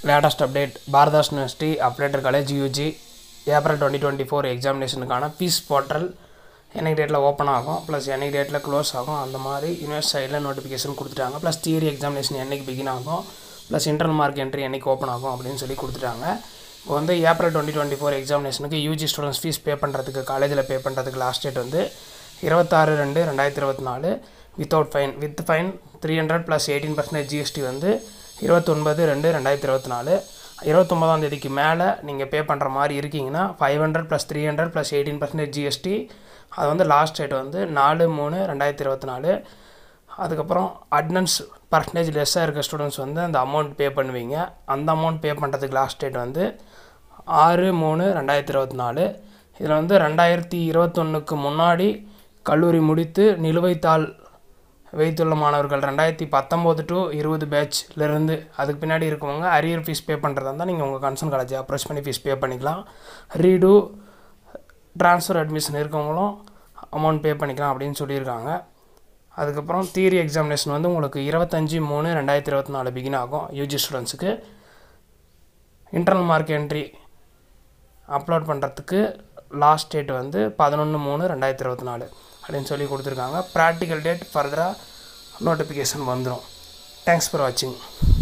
latest update பாரதாஸ் university updater college UG April twenty twenty four எக்ஸாமினேஷனுக்கான fees portal என்னைக்கு டேட்டில் ஓப்பன் ஆகும் ப்ளஸ் என்னைக்கு டேட்டில் க்ளோஸ் ஆகும் அந்த மாதிரி யூனிவர்சிட்டி சைடில் நோட்டிஃபிகேஷன் கொடுத்துட்டாங்க ப்ளஸ் தியரி எக்ஸாமினேஷன் என்னைக்கு பிகின் ஆகும் ப்ளஸ் இன்டர்னல் மார்க் என்ட்ரி என்னைக்கு ஓப்பன் ஆகும் அப்படின்னு சொல்லி கொடுத்துட்டாங்க இப்போ வந்து ஏப்ரல் டுவெண்ட்டி டுவெண்ட்டி ஃபோர் எக்ஸாமினேஷனுக்கு யூஜி ஸ்டூடெண்ட்ஸ் ஃபீஸ் பே பண்ணுறதுக்கு காலேஜில் பே பண்ணுறதுக்கு லாஸ்ட் டேட் வந்து இருபத்தாறு ரெண்டு ரெண்டாயிரத்தி இருபத்தி நாலு without fine with fine three hundred plus eighteen percentage GST வந்து இருபத்தொன்பது ரெண்டு ரெண்டாயிரத்தி இருபத்தி நாலு இருபத்தொம்பதாம் தேதிக்கு மேலே நீங்கள் பே பண்ணுற மாதிரி இருக்கீங்கன்னா five hundred plus three hundred plus eighteen percentage GST அது வந்து லாஸ்ட் டேட் வந்து நாலு மூணு ரெண்டாயிரத்தி இருபத்தி நாலு அதுக்கப்புறம் அட்னன்ஸ் பர்சன்டேஜ் லெஸ்ஸாக இருக்க ஸ்டூடெண்ட்ஸ் வந்து அந்த அமௌண்ட் பே பண்ணுவீங்க அந்த அமௌண்ட் பே பண்ணுறதுக்கு லாஸ்ட் டேட் வந்து ஆறு மூணு ரெண்டாயிரத்தி இருபத்தி நாலு இதில் வந்து ரெண்டாயிரத்தி இருபத்தொன்னுக்கு முன்னாடி கல்லூரி முடித்து நிலுவைத்தாள் வைத்துள்ள மாணவர்கள் ரெண்டாயிரத்தி பத்தொம்போது டு இருபது பேட்ச்லேருந்து அதுக்கு பின்னாடி இருக்கவங்க அரியர் ஃபீஸ் பே பண்ணுறதா இருந்தால் நீங்கள் உங்கள் கன்சர்ன் காலேஜை அப்ரோச் பண்ணி ஃபீஸ் பே பண்ணிக்கலாம் ரீடு ட்ரான்ஸ்ஃபர் அட்மிஷன் இருக்கவங்களும் அமௌண்ட் பே பண்ணிக்கலாம் அப்படின்னு சொல்லியிருக்காங்க அதுக்கப்புறம் தியரி எக்ஸாமினேஷன் வந்து உங்களுக்கு இருபத்தஞ்சி மூணு ரெண்டாயிரத்தி இருபத்தி நாலு பிகின் ஆகும் யூஜி ஸ்டூடெண்ட்ஸுக்கு இன்டர்னல் மார்க் என்ட்ரி அப்லோட் பண்ணுறதுக்கு லாஸ்ட் டேட் வந்து பதினொன்று மூணு ரெண்டாயிரத்தி இருபத்தி நாலு அப்படின்னு சொல்லி கொடுத்துருக்காங்க ப்ராக்டிக்கல் டேட் ஃபர்தராக நோட்டிஃபிகேஷன் வந்துடும் தேங்க்ஸ் ஃபார் வாட்சிங்